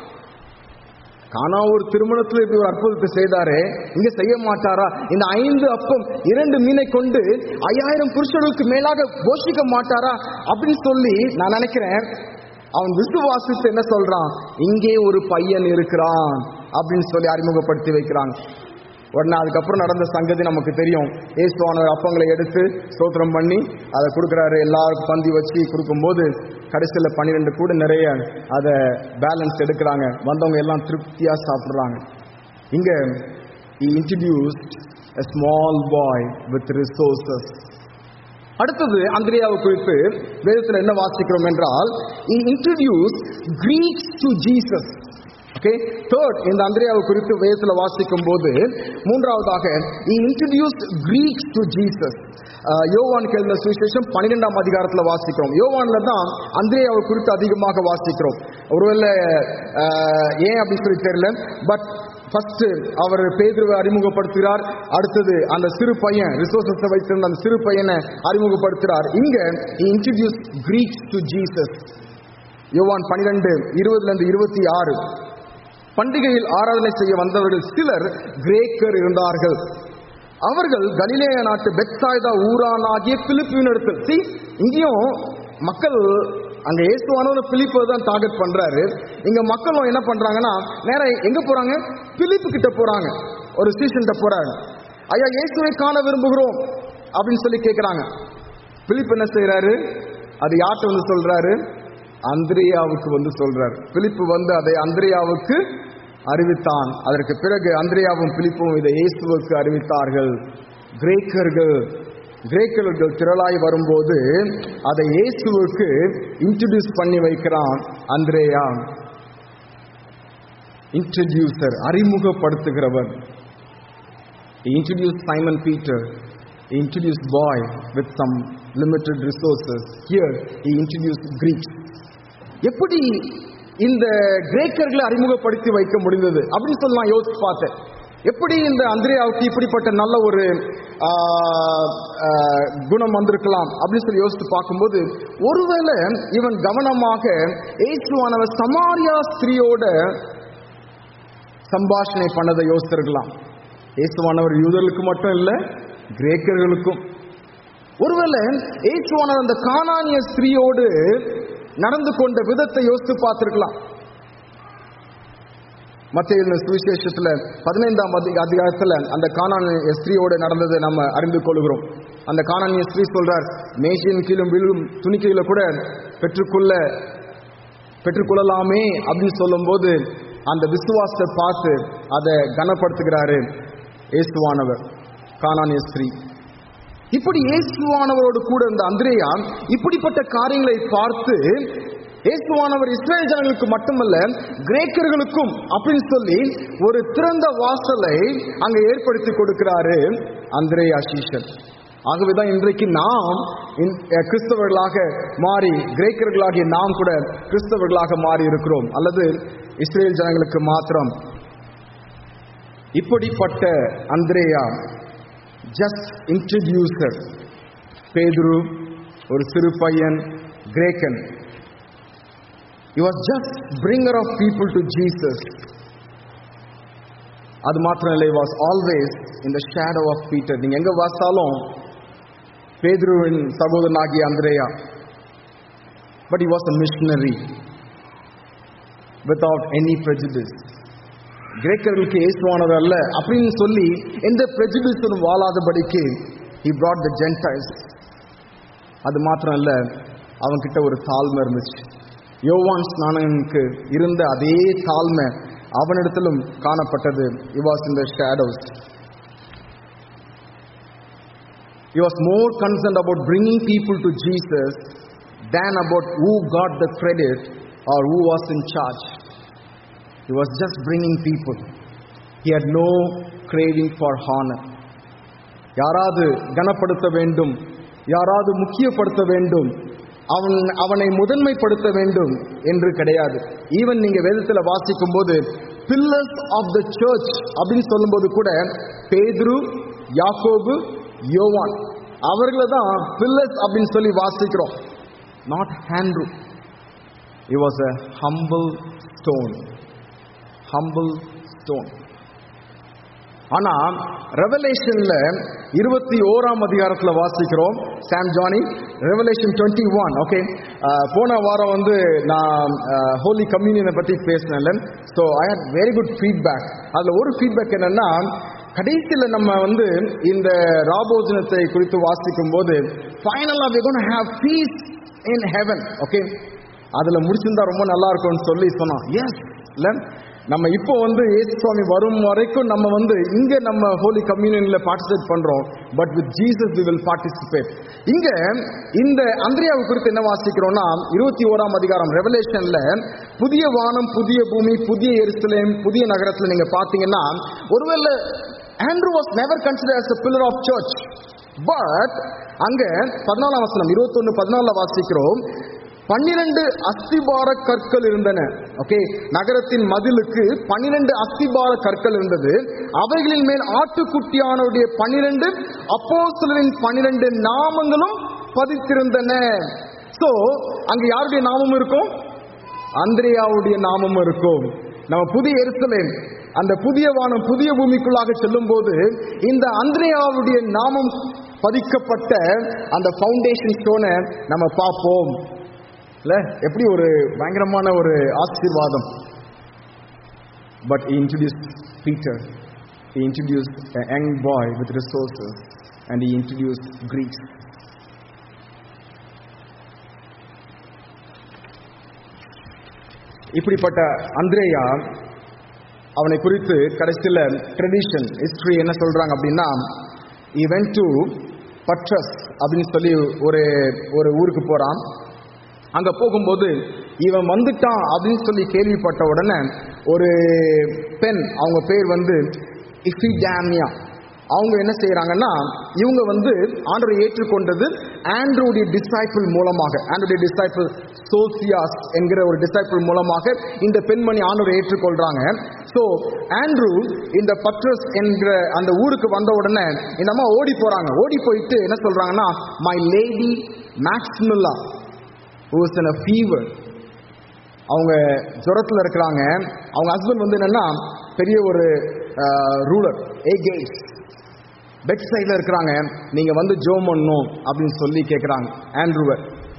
காணா ஒரு திருமணத்தில் இப்படி ஒரு அற்புதத்தை செய்தாரே இங்க செய்ய மாட்டாரா இந்த ஐந்து அப்பம் இரண்டு மீனை கொண்டு ஐயாயிரம் புருஷர்களுக்கு மேலாக போஷிக்க மாட்டாரா அப்படின்னு சொல்லி நான் நினைக்கிறேன் அவன் விசுவாசித்து என்ன சொல்றான் இங்கே ஒரு பையன் இருக்கிறான் அப்படின்னு சொல்லி அறிமுகப்படுத்தி வைக்கிறாங்க உடனே அதுக்கப்புறம் நடந்த சங்கதி நமக்கு தெரியும் ஏசுவானவர் அப்பங்களை எடுத்து ஸ்தோத்திரம் பண்ணி அதை கொடுக்குறாரு எல்லாருக்கும் பந்தி வச்சு கொடுக்கும்போது கடைசியில் பன்னிரெண்டு கூட நிறைய அதை பேலன்ஸ் எடுக்கிறாங்க வந்தவங்க எல்லாம் திருப்தியாக சாப்பிட்றாங்க இங்க introduced a small boy with resources அடுத்தது அந்திரியாவை குறித்து வேதத்தில் என்ன வாசிக்கிறோம் என்றால் introduce Greeks to Jesus okay third இந்த அந்திரியாவை குறித்து வேதத்தில் வாசிக்கும் போது மூன்றாவதாக இன்ட்ரடியூஸ் கிரீக்ஸ் டு ஜீசஸ் அஹ், யோவான் கேள்வி சுவிசேஷம் பன்னிரெண்டாம் அதிகாரத்தில் வாசிக்கிறோம் யோவான்ல தான் அந்திரேயாவை குறித்து அதிகமாக வாசிக்கிறோம் ஒருவேளை அஹ், ஏன் அப்படின்னு சொல்லி தெரியல பட் ஃபர்ஸ்ட் அவர் பேதுருவை அறிமுகப்படுத்துகிறார் அடுத்தது அந்த சிறு பையன் ரிசோர்சஸ் வைத்திருந்த அந்த சிறு பையனை அறிமுகப்படுத்துகிறார் இங்க இன்ட்ரடியூஸ் கிரீக் டு ஜீசஸ் யோவான் பனிரெண்டு இருபதுல இருந்து இருபத்தி ஆறு பண்டிகையில் ஆராதனை செய்ய வந்தவர்கள் சிலர் கிரேக்கர் இருந்தார்கள் அவர்கள் கலிலேய நாட்டு பெத்சாய்தா ஊரானாகிய பிலிப்பின் இடத்தில் see இங்கேயும் மக்கள் அங்க இயேசுவானவர் பிலிப்பை தான் டார்கெட் பண்றாரு இங்க மக்களும் என்ன பண்றாங்கன்னா நேரா எங்க போறாங்க பிலிப்பு கிட்ட போறாங்க ஒரு ஸ்டேஷன்கிட்ட போறாங்க ஐயா இயேசுவை காண விரும்புகிறோம் அப்படின்னு சொல்லி கேட்கிறாங்க பிலிப் என்ன செய்யறாரு அது யார்கிட்ட வந்து சொல்றாரு அந்திரியாவுக்கு வந்து சொல்றார் பிலிப்பு வந்து அதை அந்திரியாவுக்கு அறிவித்தான் அதற்கு பிறகு அந்திரியாவும் பிலிப்பும் இதை இயேசுவுக்கு அறிவித்தார்கள் கிரேக்கர்கள் கிரேக்கர்கள் திரளாய் வரும்போது அதை இயேசுவுக்கு இன்ட்ரடியூஸ் பண்ணி வைக்கிறான் அந்திரேயா இன்ட்ரடியூசர் அறிமுகப்படுத்துகிறவர் He introduced Simon Peter. He introduced boy with some limited resources. Here, he introduced Greeks. எப்படி இந்த கிரேக்கர்களை அறிமுகப்படுத்தி வைக்க முடிந்தது அப்படின்னு சொல்லி நான் யோசிச்சு பார்த்தேன் எப்படி இந்த அந்திரியாவுக்கு இப்படிப்பட்ட நல்ல ஒரு ஆ, ஆ, குணம் வந்திருக்கலாம் அப்படின்னு சொல்லி யோசித்து பார்க்கும்போது ஒருவேளை இவன் கவனமாக இயேசுவானவர் சமாரியா ஸ்திரீயோட சம்பாஷணை பண்ணதை யோசித்திருக்கலாம் இயேசுவானவர் யூதர்களுக்கு மட்டும் இல்ல கிரேக்கர்களுக்கும் ஒருவேளை இயேசுவானவர் அந்த கானானிய ஸ்திரீயோடு நடந்து கொண்ட விதத்தை யோசித்து பார்த்திருக்கலாம் மத்திய சுவிசேஷத்துல பதினைந்தாம் அதி- அதிகாரத்துல அந்த கானானிய ஸ்திரீயோடு நடந்ததை நம்ம அறிந்து கொள்கிறோம் அந்த கானானிய ஸ்திரீ சொல்றார் மேஷியின் கீழும் விழும் துணிக்கையில கூட பெற்றுக்கொள்ள பெற்றுக்கொள்ளலாமே அப்படின்னு சொல்லும்போது அந்த விசுவாசத்தை பார்த்து அதை கனப்படுத்துகிறாரு இயேசுவானவர் கானானிய ஸ்திரீ இப்படி இயேசுவானவரோடு கூட இருந்த அந்திரேயா இப்படிப்பட்ட காரியங்களை பார்த்து இயேசுவானவர் இஸ்ரேல் ஜனங்களுக்கு மட்டுமல்ல கிரேக்கர்களுக்கும் அப்படின்னு சொல்லி ஒரு திறந்த வாசலை அங்க ஏற்படுத்தி கொடுக்கிறாரு அந்திரேயா சீஷன் ஆகவேதான் இன்றைக்கு நாம் இன்- அஹ் கிறிஸ்தவர்களாக மாறி கிரேக்கர்களாகிய நாம் கூட கிறிஸ்தவர்களாக மாறி இருக்கிறோம் அல்லது இஸ்ரேல் ஜனங்களுக்கு மாத்திரம் இப்படிப்பட்ட அந்திரேயா ஜஸ்ட் இன்ட்ரடியூசர் பேதுரு ஒரு சிறு பையன் கிரேக்கன் he was just bringer of people to jesus அது மாத்திரம் இல்லை was always in the shadow of Peter நீங்க எங்க வாசாலும் பேதுருவின் சகோதரனாகிய அந்திரேயா but he was a missionary without any prejudice கிரேக்கர்களுக்கு இயேசுவானவர் அல்ல அப்படின்னு சொல்லி எந்த prejudice-ம் வாழாதபடிக்கு he brought the gentiles அது மாத்திரம் இல்ல அவன்கிட்ட ஒரு தாழ்மை இருந்துச்சு யோவான் ஸ்நானனுக்கு இருந்த அதே தாழ்மை அவனிடத்திலும் காணப்பட்டது he was in the shadows he was more concerned about bringing people to jesus than about who got the credit or who was in charge he was just bringing people he had no craving for honor யாராவது கனப்படுத்த வேண்டும் யாராவது முக்கியப்படுத்த வேண்டும் அவன் அவனை முதன்மைப்படுத்த வேண்டும் என்று கிடையாது even நீங்க வேதத்துல வாசிக்கும் போது பில்லர்ஸ் ஆஃப் த சர்ச் அப்படின்னு சொல்லும்போது கூட பேதுரு யாக்கோபு யோவான் அவர்களை தான் பில்லர்ஸ் அப்படின்னு சொல்லி வாசிக்கிறோம் not Andrew He was a humble stone. Humble stone. ஆனா ரெவலேஷன்ல இருபத்தி ஓராம் அதிகாரத்துல வாசிக்கிறோம் சாம் ஜானி ரெவலேஷன் டுவெண்ட்டி ஒன் ஓகே போன வாரம் வந்து நான் ஹோலி கம்யூனியனை பத்தி பேசினேன்ல so I had very good feedback அதுல ஒரு ஃபீட்பேக் என்னன்னா கடைசியில் நம்ம வந்து இந்த ராபோஜனத்தை குறித்து வாசிக்கும் போது ஃபைனலா we going to have peace in heaven okay அதுல முடிச்சிருந்தா ரொம்ப நல்லா இருக்கும்னு சொல்லி சொன்னோம் எஸ் இல்ல நம்ம இப்போ வந்து இயேசு சுவாமி வரும் வரைக்கும் நம்ம வந்து இங்க நம்ம ஹோலி கம்யூனியன்ல பார்ட்டிசிபேட் பண்றோம் but with Jesus we will participate இங்க இந்த அந்திரியாவை குறித்து என்ன வாசிக்கிறோம்னா இருபத்தி ஓராம் அதிகாரம் ரெவலேஷன்ல புதிய வானம் புதிய பூமி புதிய எருசலேம் புதிய நகரத்துல நீங்க பாத்தீங்கன்னா ஒருவேளை Andrew was never consider as a pillar of church but அங்க பதினாலாம் வசனம் இருபத்தொன்னு பதினால வாசிக்கிறோம் பன்னிரண்டு அஸ்திபார கற்கள் இருந்தன ஓகே நகரத்தின் மதிலுக்கு பன்னிரண்டு அஸ்திபார கற்கள் இருந்தது அவைகளின் மேல் ஆட்டுக்குட்டியானுடைய பன்னிரண்டு அப்போஸ்தலரின் பன்னிரண்டு நாமங்களும் பதித்திருந்தன சோ அங்க யாருடைய நாமம் இருக்கும் அந்திரியாவுடைய நாமம் இருக்கும் நம்ம புதிய எருசலேம் அந்த புதிய வானம் புதிய பூமிக்குள்ளாக செல்லும் போது இந்த அந்திரியாவுடைய நாமம் பதிக்கப்பட்ட அந்த ஃபவுண்டேஷன் ஸ்டோனை நம்ம பார்ப்போம் இல்ல எப்படி ஒரு பயங்கரமான ஒரு ஆசீர்வாதம் but introduce Peter he introduced a young boy with resources and he introduced Greeks. இப்படிப்பட்ட அந்திரேயா அவனை குறித்து கடைசியில் ட்ரெடிஷன் ஹிஸ்டரி என்ன சொல்றாங்க அப்படின்னா he went to பட்ரஸ் அப்படின்னு சொல்லி ஒரு ஒரு ஊருக்கு போறான் அங்க போகும்போது இவன் வந்துட்டான் அப்படின்னு சொல்லி கேள்விப்பட்ட உடனே ஒரு பெண் அவங்க பேர் வந்து இஃபிடாமியா அவங்க என்ன செய்யறாங்கன்னா இவங்க வந்து ஆண்டரை ஏற்றுக்கொண்டது ஆண்ட்ரோடைய டிசைபிள் மூலமாக ஆண்ட்ரோடைய டிசைபிள் சோசியாஸ் என்கிற ஒரு டிசைபிள் மூலமாக இந்த பெண்மணி ஆண்டரை ஏற்றுக்கொள்றாங்க ஸோ ஆண்ட்ரூ இந்த பட்ரஸ் என்கிற அந்த ஊருக்கு வந்த உடனே இந்த அம்மா ஓடி போறாங்க ஓடி போயிட்டு என்ன சொல்றாங்கன்னா my lady Maximilla who's in a fever அவங்க ஜுரத்தில் இருக்கிறாங்க அவங்க ஹஸ்பண்ட் வந்து என்னன்னா பெரிய ஒரு ரூலர் ஏ கேட்ஸ் பெட் சைடில் இருக்கிறாங்க நீங்க வந்து ஜோம் பண்ணணும் அப்படின்னு சொல்லி கேட்குறாங்க ஆண்ட்ரூவை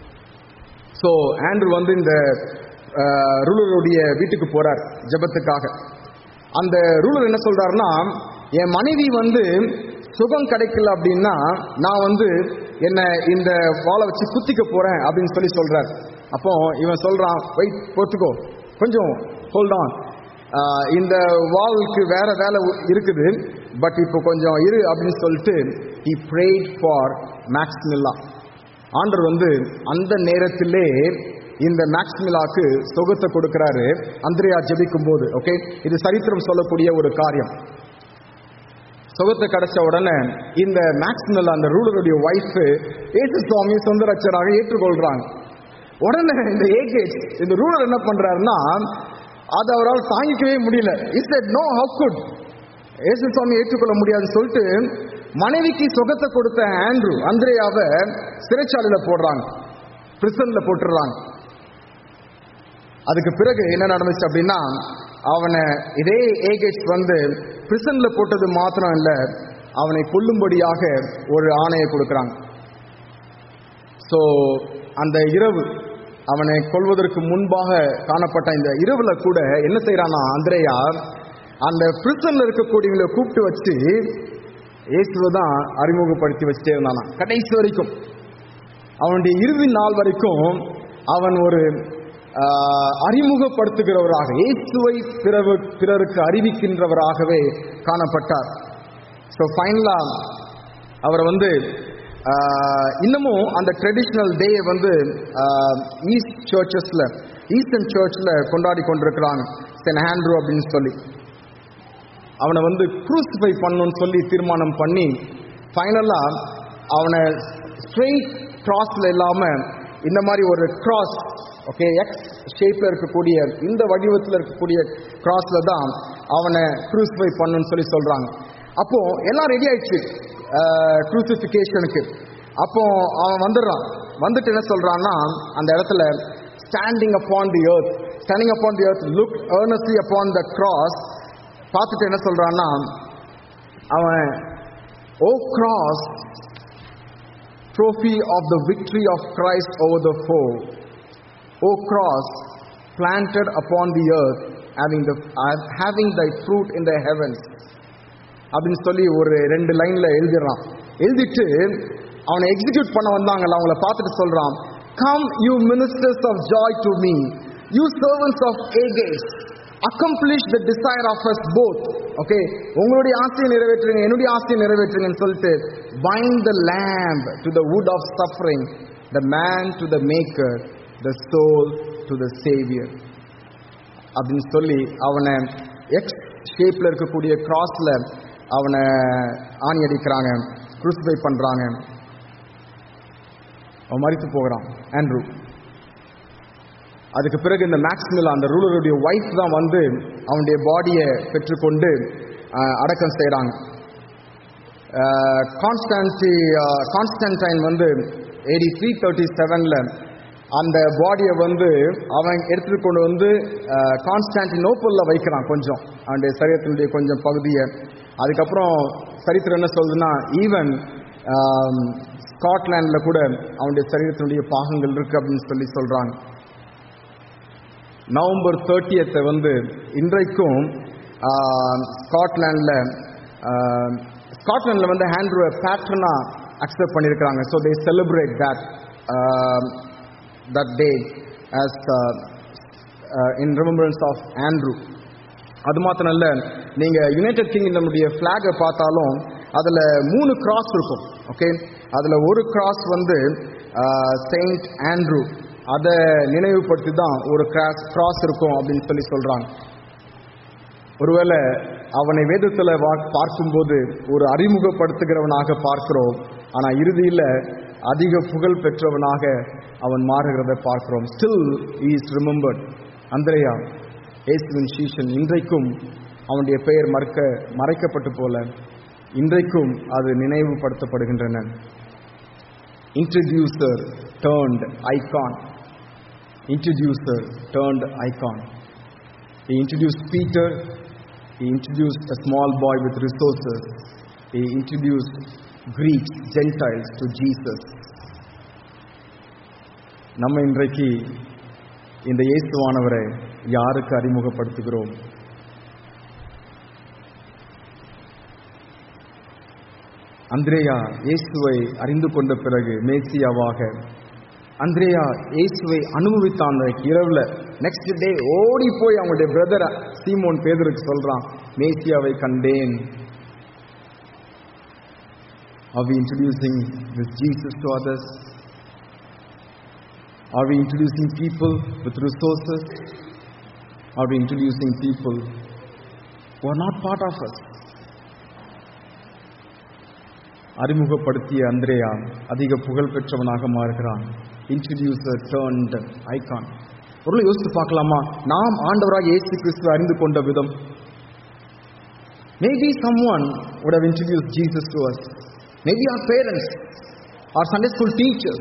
ஸோ ஆண்ட்ரூ வந்து இந்த ரூலருடைய வீட்டுக்கு போறார் ஜெபத்துக்காக அந்த ரூலர் என்ன சொல்றாருன்னா என் மனைவி வந்து சுகம் கிடைக்கல அப்படின்னா நான் வந்து என்ன இந்த வாழை வச்சு குத்திக்க போறேன் அப்படின்னு சொல்லி சொல்றார் அப்போ இவன் சொல்றான் வெயிட் பொறுத்துக்கோ கொஞ்சம் ஹோல்ட் ஆன் இந்த வாளுக்கு வேற வேலை இருக்குது பட் இப்போ கொஞ்சம் இரு அப்படின்னு சொல்லிட்டு he prayed ஃபார் மேக்ஸ்மில்லா ஆண்டர் வந்து அந்த நேரத்திலே இந்த மேக்ஸ்மிலாக்கு சொகத்தை கொடுக்கிறாரு அந்திரியா ஜெபிக்கும் போது ஓகே இது சரித்திரம் சொல்லக்கூடிய ஒரு காரியம் சுகத்தை கிடைச்ச உடனே இந்த மேக்ஸ்மில் அந்த ரூலருடைய ஒய்ஃப் ஏசு சுவாமி சொந்த ரச்சராக ஏற்றுக்கொள்றாங்க உடனே இந்த ஏகேட் இந்த ரூலர் என்ன பண்றாருன்னா அது அவரால் தாங்கிக்கவே முடியல இஸ் நோ ஹவு குட் ஏசு சுவாமி ஏற்றுக்கொள்ள முடியாதுன்னு சொல்லிட்டு மனைவிக்கு சுகத்தை கொடுத்த ஆண்ட்ரூ அந்திரேயாவை சிறைச்சாலையில போடுறாங்க பிரிசன்ல போட்டுடுறாங்க அதுக்கு பிறகு என்ன நடந்துச்சு அப்படின்னா அவனை இதே ஏகேட்ஸ் வந்து பிரிசன்ல போட்டது மாத்திரம் இல்ல அவனை கொல்லும்படியாக ஒரு ஆணையை கொடுக்குறாங்க ஸோ அந்த இரவு அவனை கொல்வதற்கு முன்பாக காணப்பட்ட இந்த இரவுல கூட என்ன செய்யறானா அந்திரையா அந்த பிரிசன்ல இருக்கக்கூடியவங்களை கூப்பிட்டு வச்சு இயேசுவை தான் அறிமுகப்படுத்தி வச்சுட்டே இருந்தானா கடைசி வரைக்கும் அவனுடைய இறுதி நாள் வரைக்கும் அவன் ஒரு அறிமுகப்படுத்துகிறவராக இயேசுவை பிறகு பிறருக்கு அறிவிக்கின்றவராகவே காணப்பட்டார் ஸோ ஃபைனலா அவரை வந்து இன்னமும் அந்த ட்ரெடிஷ்னல் டே வந்து ஈஸ்ட் சர்ச்சஸ்ல ஈஸ்டர்ன் சர்ச்சில் கொண்டாடி கொண்டிருக்கிறாங்க சென் ஹேண்ட்ரூ அப்படின்னு சொல்லி அவனை வந்து க்ரூசிஃபை பண்ணணும்னு சொல்லி தீர்மானம் பண்ணி ஃபைனலாக அவனை ஸ்ட்ரெயிட் கிராஸ்ல இல்லாமல் இந்த மாதிரி ஒரு கிராஸ் ஓகே எக்ஸ் ஷேப்ல இருக்கக்கூடிய இந்த வடிவத்தில் இருக்கக்கூடிய கிராஸ்ல தான் அவனை க்ரூசிஃபை பண்ணணும்னு சொல்லி சொல்றாங்க அப்போ எல்லாம் ரெடி ஆயிடுச்சு க்ரூசிஃபிகேஷனுக்கு அப்போ அவன் வந்துடுறான் வந்துட்டு என்ன சொல்றான்னா அந்த இடத்துல standing upon the earth standing upon the earth look earnestly upon the cross பார்த்துட்டு என்ன சொல்றான்னா அவன் O cross trophy of the victory of Christ over the foe. O cross, planted upon the earth, having, the, uh, having thy fruit in the heavens. அப்படின்னு சொல்லி ஒரு ரெண்டு லைன்ல எழுதிடுறான் எழுதிட்டு அவனை எக்ஸிக்யூட் பண்ண வந்தாங்கல்ல அவங்கள பார்த்துட்டு சொல்றான் come you ministers of joy to me you servants of Aegeas accomplish the desire of us both okay உங்களுடைய ஆசையை நிறைவேற்றுங்க என்னுடைய ஆசையை நிறைவேற்றுங்கன்னு சொல்லிட்டு bind the lamb to the wood of suffering the man to the maker the soul to the saviour அப்படின்னு சொல்லி அவனை எக்ஸ் ஷேப்ல இருக்கக்கூடிய கிராஸ்ல அவனை ஆணி அடிக்கிறாங்க crucify பண்றாங்க அவன் மறித்து போகிறான் ஆண்ட்ரூ அதுக்கு பிறகு இந்த மேக்ஸ்மில் அந்த ரூலருடைய ஒய்ஃப் தான் வந்து அவனுடைய பாடியை பெற்றுக்கொண்டு அஹ், அடக்கம் செய்கிறாங்க கான்ஸ்டன்டி கான்ஸ்டன்டைன் வந்து ஏடி த்ரீ தேர்ட்டி செவனில் அந்த பாடியை வந்து அவன் எடுத்துட்டு கொண்டு வந்து கான்ஸ்டான்டினோப்பிளில் வைக்கிறான் கொஞ்சம் அவனுடைய சரீரத்தினுடைய கொஞ்சம் பகுதியை அதுக்கப்புறம் சரித்திரம் என்ன சொல்லுதுன்னா ஈவன் ஸ்காட்லாண்டில் கூட அவனுடைய சரீரத்தினுடைய பாகங்கள் இருக்கு அப்படின்னு சொல்லி சொல்றாங்க நவம்பர் தேர்ட்டியத்தை வந்து இன்றைக்கும் ஸ்காட்லாண்டில் ஸ்காட்லாண்டில் வந்து ஹேண்ட்ரூவை பேட்டர்னா அக்செப்ட் பண்ணியிருக்கிறாங்க so they celebrate that that day as in remembrance of Andrew அது மாத்திரம் இல்ல நீங்க யுனைடெட் கிங்டமுடைய ஃபிளாகை பார்த்தாலும் அதுல மூணு கிராஸ் இருக்கும் ஓகே அதுல ஒரு கிராஸ் வந்து செயின்ட் ஆண்ட்ரூ அதை நினைவுபடுத்தி தான் ஒரு கிராஸ் கிராஸ் இருக்கும் அப்படின்னு சொல்லி சொல்றாங்க ஒருவேளை அவனை வேதத்துல வா- பார்க்கும்போது ஒரு அறிமுகப்படுத்துகிறவனாக பார்க்கிறோம் ஆனா இறுதியில அதிக புகழ் பெற்றவனாக அவன் மாறுகிறதை பார்க்கிறோம் ஸ்டில் இஸ் ரிமெம்பர்ட் அந்திரையா இயேசுவின் சீஷன் இன்றைக்கும் அவனுடைய பெயர் மறக்க மறைக்கப்பட்டு போல இன்றைக்கும் அது நினைவுபடுத்தப்படுகின்றன introducer turned icon introducer turned icon. He introduced Peter, he introduced a small boy with resources, he introduced Greeks, Gentiles to Jesus. நம்ம இன்றைக்கு இந்த இயேசுவானவரை யாருக்கு அறிமுகப்படுத்துகிறோம் அந்திரேயா இயேசுவை அறிந்து கொண்ட பிறகு மேசியாவாக அந்திரேயா இயேசுவை அனுபவித்தான் அன்றைக்கு இரவுல நெக்ஸ்ட் டே ஓடி போய் அவங்களுடைய பிரதர் சீமோன் பேதருக்கு சொல்றான் மேசியாவை கண்டேன் Are we introducing this Jesus to others? Are we introducing people with resources? Are we introducing people who are not part of us? அறிமுகப்படுத்திய அந்திரேயா அதிக புகழ் பெற்றவனாக மாறுகிறான் இன்ட்ரடியூசர் டேர்ன்ட் ஐகான் ஒரு யோசித்து பார்க்கலாமா நாம் ஆண்டவராக இயேசு கிறிஸ்துவை அறிந்து கொண்ட விதம் maybe someone would have introduced Jesus to us. Maybe our parents, our Sunday school teachers,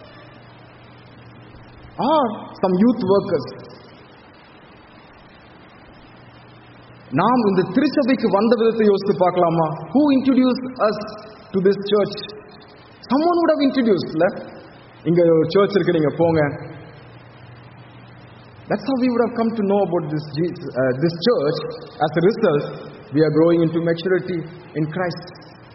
or some youth workers. நாம் இந்த திருச்சபைக்கு வந்த விதத்தை யோசித்து பார்க்கலாமா who introduced us to this church someone would have introduced இல்ல இங்க ஒரு சர்ச் இருக்கு நீங்க போங்க that's how we would have come to know about this Jesus, uh, this church as a result we are growing into maturity in Christ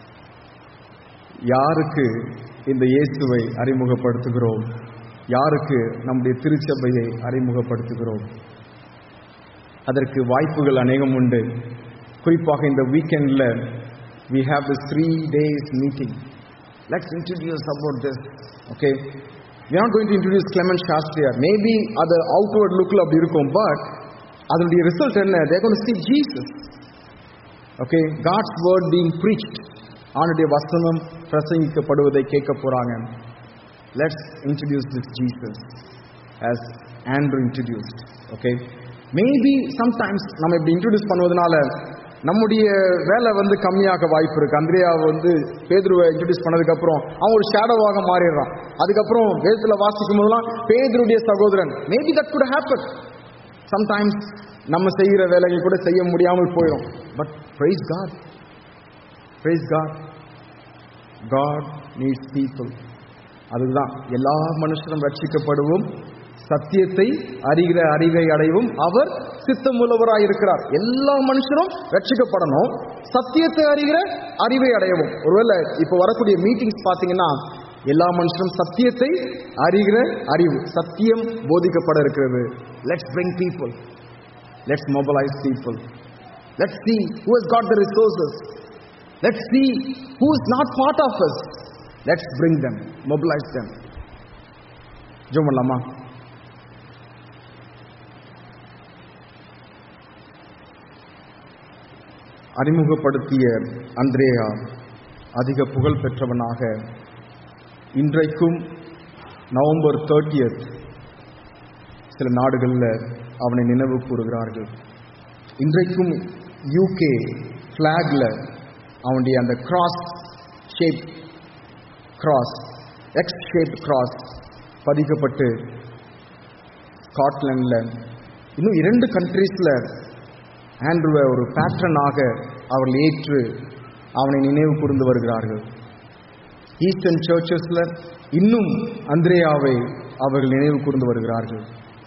யாருக்கு இந்த இயேசுவை அறிமுகப்படுத்துகிறோம் யாருக்கு நம்முடைய திருச்சபையை அறிமுகப்படுத்துகிறோம் அதற்கு வாய்ப்புகள் அநேகம் உண்டு குறிப்பாக இந்த வீக்கெண்டில் we have this three days meeting let's introduce about this okay we are not going to introduce Clement Shastriya maybe அது outward lookல அப்படி இருக்கும் but அதனுடைய ரிசல்ட் என்ன they're going to see Jesus okay God's word being preached ஆண்டுடைய வசனம் பிரசங்கிக்கப்படுவதை கேட்க போறாங்க let's introduce this Jesus as Andrew introduced okay maybe sometimes நம்ம இப்படி இன்ட்ரடியூஸ் பண்ணுவதனால நம்முடைய வேலை வந்து கம்மியாக வாய்ப்பு இருக்கு அந்திரியா வந்து பேதுருவை இன்ட்ரடியூஸ் பண்ணதுக்கு அப்புறம் அவன் ஒரு ஷேடோவாக மாறிடுறான் அதுக்கப்புறம் வேதத்துல வாசிக்கும் போதெல்லாம் பேதுருடைய சகோதரன் maybe that good happen sometimes நம்ம செய்கிற வேலைகள் கூட செய்ய முடியாமல் போயிடும் but praise God praise God God needs people அதுதான் எல்லா மனுஷரும் ரட்சிக்கப்படுவோம் சத்தியத்தை அறிகிற அறிவை அடைவும் அவர் சித்தமுள்ளவராய் இருக்கிறார் எல்லா மனுஷரும் ரட்சிக்கப்படணும் சத்தியத்தை அறிகிற அறிவை அடையவும் ஒருவேளை இப்போ வரக்கூடிய மீட்டிங்ஸ் பார்த்தீங்கன்னா எல்லா மனுஷரும் சத்தியத்தை அறிகிற அறிவு சத்தியம் போதிக்கப்பட இருக்கிறது let's bring people let's mobilise people let's see who has got the resources let's see who is not part of us let's bring them mobilize them ஜெபம் பண்ணலாமா அறிமுகப்படுத்திய அந்திரேயா அதிக புகழ் பெற்றவனாக இன்றைக்கும் நவம்பர் தேர்ட்டியத் சில நாடுகளில் அவனை நினைவு கூறுகிறார்கள் இன்றைக்கும் யூகே ஃப்ளாக்ல அவனுடைய அந்த cross shape cross X shape cross பதிக்கப்பட்டு ஸ்காட்லாண்டில் இன்னும் இரண்டு கண்ட்ரீஸில் ஆண்ட்ருவை ஒரு பேட்ரனாக அவர்கள் ஏற்று அவனை நினைவு கூர்ந்து வருகிறார்கள் ஈஸ்டர்ன் சர்ச்சஸில் இன்னும் அந்திரேயாவை அவர்கள் நினைவு கூர்ந்து வருகிறார்கள்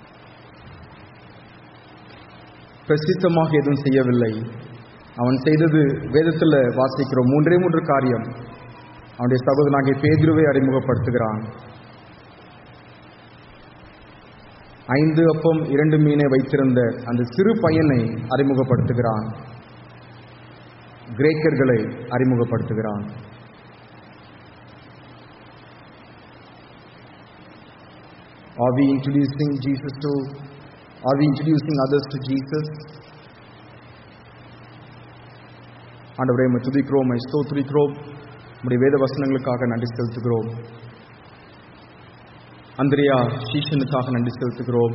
பிரசித்தமாக எதுவும் செய்யவில்லை அவன் செய்தது வேதத்தில் வாசிக்கிறோம் மூன்றே மூன்று காரியம் அவனுடைய சகோதரனாகிய பேதுருவை அறிமுகப்படுத்துகிறான் ஐந்து அப்பம் இரண்டு மீனை வைத்திருந்த அந்த சிறு பையனை அறிமுகப்படுத்துகிறான் கிரேக்கர்களை அறிமுகப்படுத்துகிறான் Are we introducing Jesus to, are we introducing others to Jesus? ஆண்டவரே உம்மை துதிக்கிறோம் உம்மை ஸ்தோத்திரிக்கிறோம் உம்முடைய வேத வசனங்களுக்காக நன்றி செலுத்துகிறோம் அந்திரியா சீஷனுக்காக நன்றி செலுத்துகிறோம்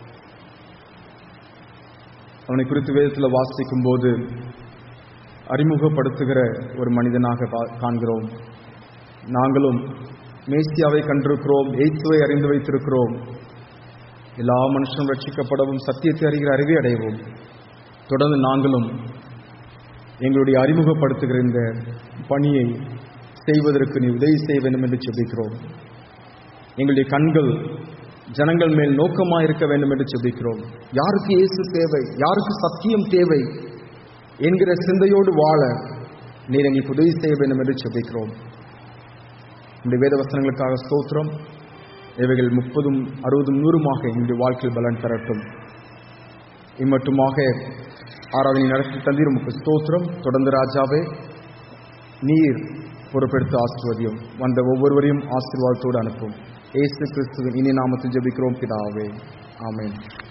அவனை குறித்து வேதத்தில் வாசிக்கும் போது அறிமுகப்படுத்துகிற ஒரு மனிதனாக பா- காண்கிறோம் நாங்களும் மேசியாவை கண்டிருக்கிறோம் எய்த்துவை அறிந்து வைத்திருக்கிறோம் எல்லா மனுஷனும் ரட்சிக்கப்படவும் சத்தியத்தை அறிகிற அறிவை அடையவும் தொடர்ந்து நாங்களும் எங்களுடைய அறிமுகப்படுத்துகிற இந்த பணியை செய்வதற்கு நீ உதவி செய்ய வேண்டும் என்று செபிக்கிறோம் எங்களுடைய கண்கள் ஜனங்கள் மேல் நோக்கமாக இருக்க வேண்டும் என்று செபிக்கிறோம் யாருக்கு இயேசு தேவை யாருக்கு சத்தியம் தேவை என்கிற சிந்தையோடு வாழ நீர் எங்களுக்கு உதவி செய்ய வேண்டும் என்று செபிக்கிறோம் உங்களுடைய வேத வசனங்களுக்காக ஸ்தோத்திரம் இவைகள் முப்பதும் அறுபதும் நூறுமாக எங்களுடைய வாழ்க்கையில் பலன் தரட்டும் இம்மட்டுமாக ஆராதனை நடத்தி தந்தீர் உமக்கு ஸ்தோத்திரம் தொடர்ந்து ராஜாவே நீர் பொறுப்பெடுத்து ஆசிர்வதியும் வந்த ஒவ்வொருவரையும் ஆசீர்வாதத்தோடு அனுப்பும் ஏசு கிறிஸ்துவின் இனி நாமத்தில் ஜெபிக்கிறோம் பிதாவே ஆமென்